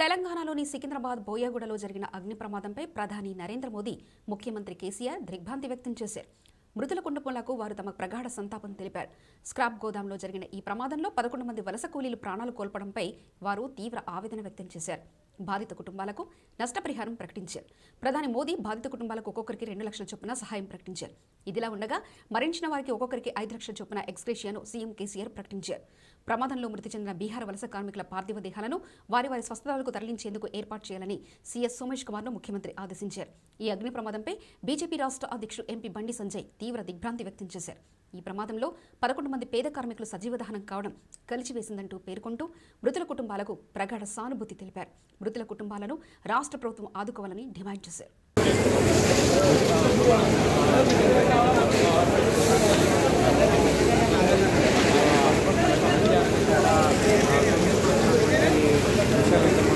తెలంగాణలోని సికింద్రాబాద్ బోయాగూడలో జరిగిన అగ్ని ప్రమాదంపై ప్రధాని నరేంద్ర మోదీ ముఖ్యమంత్రి కేసీఆర్ దిగ్భ్రాంతి వ్యక్తం చేశారు మృతుల కుటుంబాలకు వారు తమ ప్రగాఢ సంతాపం తెలిపారు స్క్రాప్ గోదాంలో జరిగిన ఈ ప్రమాదంలో పదకొండు మంది వలస కూలీలు ప్రాణాలు కోల్పడంపై వారు తీవ్ర ఆవేదన వ్యక్తం చేశారు బాధిత కుటుంబాలకు నష్టపరిహారం ప్రకటించారు ప్రధాని మోదీ బాధిత కుటుంబాలకు ఒక్కొక్కరికి రెండు లక్షల చొప్పున సహాయం ప్రకటించారు ఇదిలా ఉండగా మరణించిన వారికి ఒక్కొక్కరికి ఐదు లక్షల చొప్పున ఎక్స్గ్రేషియాను సీఎం కేసీఆర్ ప్రకటించారు ప్రమాదంలో మృతి చెందిన బీహార్ వలస కార్మికుల పార్థివ దేహాలను వారి వారి స్వస్థలాలకు తరలించేందుకు ఏర్పాటు చేయాలని సీఎస్ సోమేష్ కుమార్ను ముఖ్యమంత్రి ఆదేశించారు ఈ అగ్ని ప్రమాదంపై బీజేపీ రాష్ట్ర అధ్యక్షుడు ఎంపీ బండి సంజయ్ తీవ్ర దిగ్భ్రాంతి వ్యక్తం చేశారు ఈ ప్రమాదంలో పదకొండు మంది పేద కార్మికులు సజీవ దహనం కావడం కలిచివేసిందంటూ పేర్కొంటూ మృతుల కుటుంబాలకు ప్రగాఢ సానుభూతి తెలిపారు మృతుల కుటుంబాలను రాష్ట్ర ప్రభుత్వం ఆదుకోవాలని డిమాండ్ చేశారు Gracias.